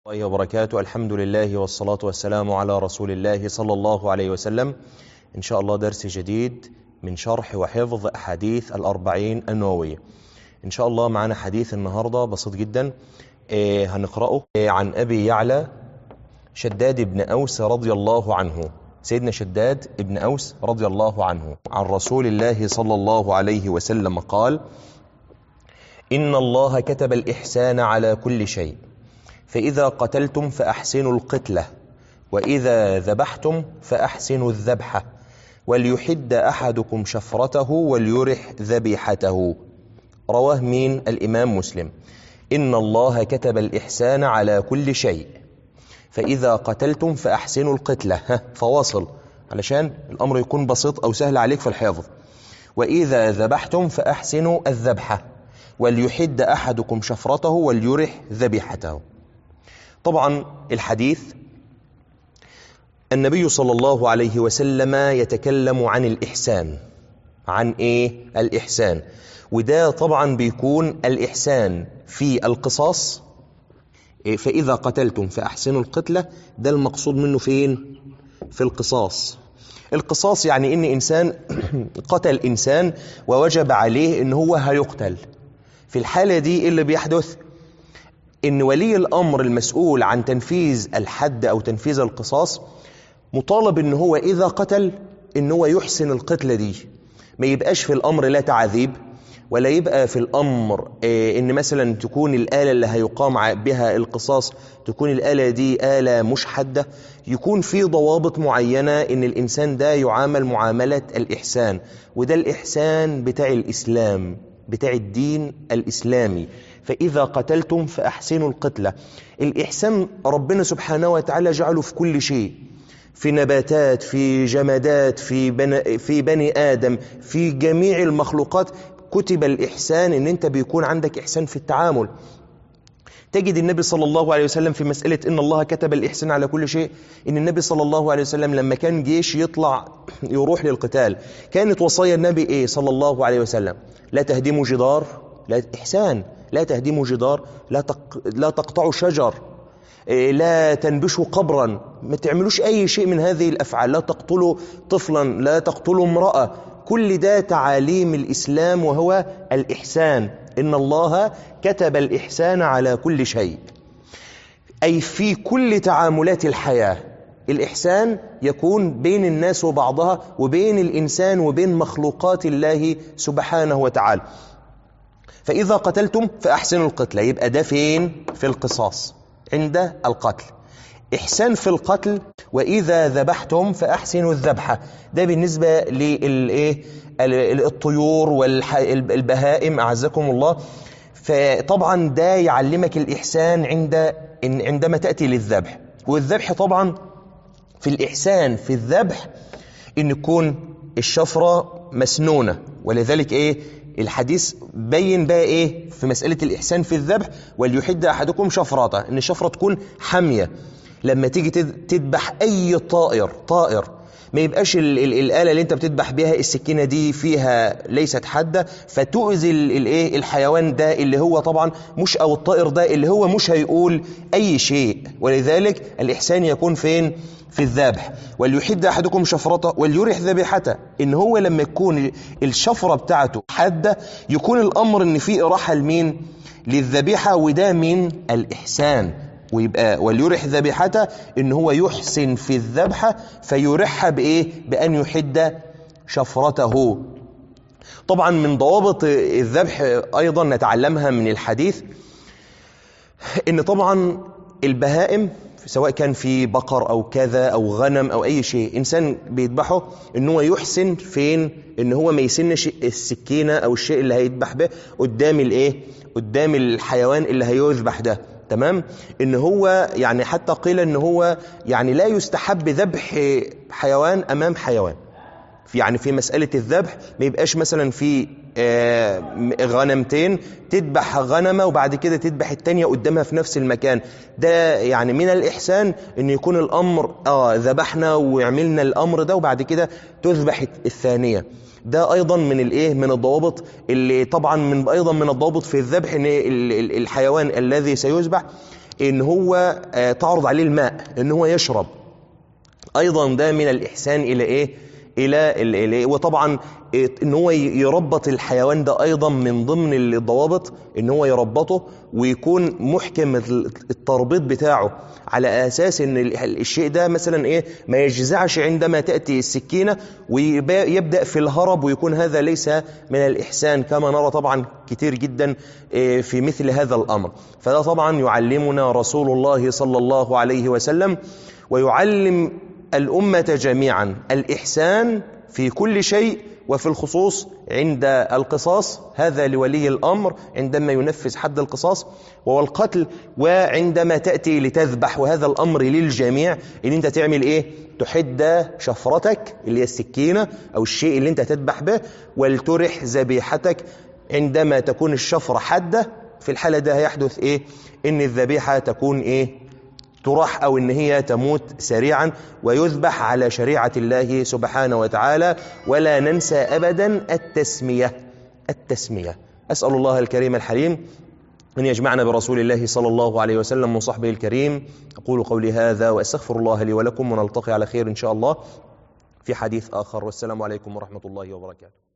الله وبركاته الحمد لله والصلاة والسلام على رسول الله صلى الله عليه وسلم إن شاء الله درس جديد من شرح وحفظ أحاديث الأربعين النووية إن شاء الله معنا حديث النهاردة بسيط جدا إيه هنقرأه إيه عن أبي يعلى شداد بن أوس رضي الله عنه سيدنا شداد بن أوس رضي الله عنه عن رسول الله صلى الله عليه وسلم قال إن الله كتب الإحسان على كل شيء فإذا قتلتم فأحسنوا القتلة وإذا ذبحتم فأحسنوا الذبحة وليحد أحدكم شفرته وليرح ذبيحته رواه مين الإمام مسلم إن الله كتب الإحسان على كل شيء فإذا قتلتم فأحسنوا القتلة ها فواصل علشان الأمر يكون بسيط أو سهل عليك في الحفظ وإذا ذبحتم فأحسنوا الذبحة وليحد أحدكم شفرته وليرح ذبيحته طبعا الحديث النبي صلى الله عليه وسلم يتكلم عن الإحسان عن إيه؟ الإحسان وده طبعا بيكون الإحسان في القصاص فإذا قتلتم فأحسنوا القتلة ده المقصود منه فين؟ في القصاص القصاص يعني إن إنسان قتل إنسان ووجب عليه إن هو هيقتل في الحالة دي اللي بيحدث إن ولي الأمر المسؤول عن تنفيذ الحد أو تنفيذ القصاص مطالب إن هو إذا قتل إن هو يحسن القتلة دي ما يبقاش في الأمر لا تعذيب ولا يبقى في الأمر إن مثلا تكون الآلة اللي هيقام بها القصاص تكون الآلة دي آلة مش حادة يكون في ضوابط معينة إن الإنسان ده يعامل معاملة الإحسان وده الإحسان بتاع الإسلام بتاع الدين الإسلامي فإذا قتلتم فأحسنوا القتلة الإحسان ربنا سبحانه وتعالى جعله في كل شيء في نباتات في جمادات في, بني في بني آدم في جميع المخلوقات كتب الإحسان إن أنت بيكون عندك إحسان في التعامل تجد النبي صلى الله عليه وسلم في مسألة إن الله كتب الإحسان على كل شيء إن النبي صلى الله عليه وسلم لما كان جيش يطلع يروح للقتال كانت وصايا النبي إيه صلى الله عليه وسلم لا تهدموا جدار لا إحسان لا تهدموا جدار لا, تق... لا تقطعوا شجر لا تنبشوا قبرا ما تعملوش أي شيء من هذه الأفعال لا تقتلوا طفلا لا تقتلوا امرأة كل ده تعاليم الإسلام وهو الإحسان إن الله كتب الإحسان على كل شيء أي في كل تعاملات الحياة الإحسان يكون بين الناس وبعضها وبين الإنسان وبين مخلوقات الله سبحانه وتعالى فإذا قتلتم فأحسنوا القتل يبقى ده فين؟ في القصاص عند القتل إحسان في القتل وإذا ذبحتم فأحسنوا الذبحة ده بالنسبة للإيه الطيور والبهائم أعزكم الله فطبعا ده يعلمك الإحسان عند عندما تأتي للذبح والذبح طبعا في الإحسان في الذبح إن يكون الشفرة مسنونة ولذلك إيه الحديث بين بقى ايه في مسألة الإحسان في الذبح وليحد أحدكم شفرته إن الشفرة تكون حامية لما تيجي تذبح أي طائر طائر ما يبقاش ال ال الآلة اللي انت بتذبح بها السكينة دي فيها ليست حادة فتؤذي الايه الحيوان ده اللي هو طبعا مش أو الطائر ده اللي هو مش هيقول أي شيء ولذلك الإحسان يكون فين في الذبح وليحد أحدكم شفرته وليرح ذبيحته إن هو لما يكون الشفرة بتاعته حادة يكون الأمر إن في إراحة لمين للذبيحة وده من الإحسان ويبقى وليرح ذبيحته إن هو يحسن في الذبحة فيرحها بإيه بأن يحد شفرته طبعا من ضوابط الذبح أيضا نتعلمها من الحديث إن طبعا البهائم سواء كان في بقر أو كذا أو غنم أو أي شيء إنسان بيذبحه إن هو يحسن فين إن هو ما يسنش السكينة أو الشيء اللي هيذبح به قدام الإيه قدام الحيوان اللي هيذبح ده تمام إن هو يعني حتى قيل إن هو يعني لا يستحب ذبح حيوان أمام حيوان يعني في مسألة الذبح ما يبقاش مثلا في غنمتين تذبح غنمة وبعد كده تذبح التانية قدامها في نفس المكان ده يعني من الإحسان أن يكون الأمر آه ذبحنا وعملنا الأمر ده وبعد كده تذبح الثانية ده أيضا من الإيه من الضوابط اللي طبعا من أيضا من الضوابط في الذبح أن الحيوان الذي سيذبح ان هو آه، تعرض عليه الماء ان هو يشرب ايضا ده من الاحسان الى ايه الى ال- ال- وطبعا إيه، ان هو ي- يربط الحيوان ده ايضا من ضمن الضوابط ان هو يربطه ويكون محكم ال- التربيط بتاعه على اساس ان ال- الشيء ده مثلا ايه ما يجزعش عندما تاتي السكينه ويبدا في الهرب ويكون هذا ليس من الاحسان كما نرى طبعا كتير جدا إيه، في مثل هذا الامر فده طبعا يعلمنا رسول الله صلى الله عليه وسلم ويعلم الأمة جميعا الإحسان في كل شيء وفي الخصوص عند القصاص هذا لولي الأمر عندما ينفذ حد القصاص وهو القتل وعندما تأتي لتذبح وهذا الأمر للجميع إن أنت تعمل إيه تحد شفرتك اللي هي السكينة أو الشيء اللي أنت تذبح به ولترح ذبيحتك عندما تكون الشفرة حادة في الحالة ده هيحدث إيه إن الذبيحة تكون إيه تراح أو إن هي تموت سريعا ويذبح على شريعة الله سبحانه وتعالى ولا ننسى أبدا التسمية التسمية أسأل الله الكريم الحليم أن يجمعنا برسول الله صلى الله عليه وسلم وصحبه الكريم أقول قولي هذا وأستغفر الله لي ولكم ونلتقي على خير إن شاء الله في حديث آخر والسلام عليكم ورحمة الله وبركاته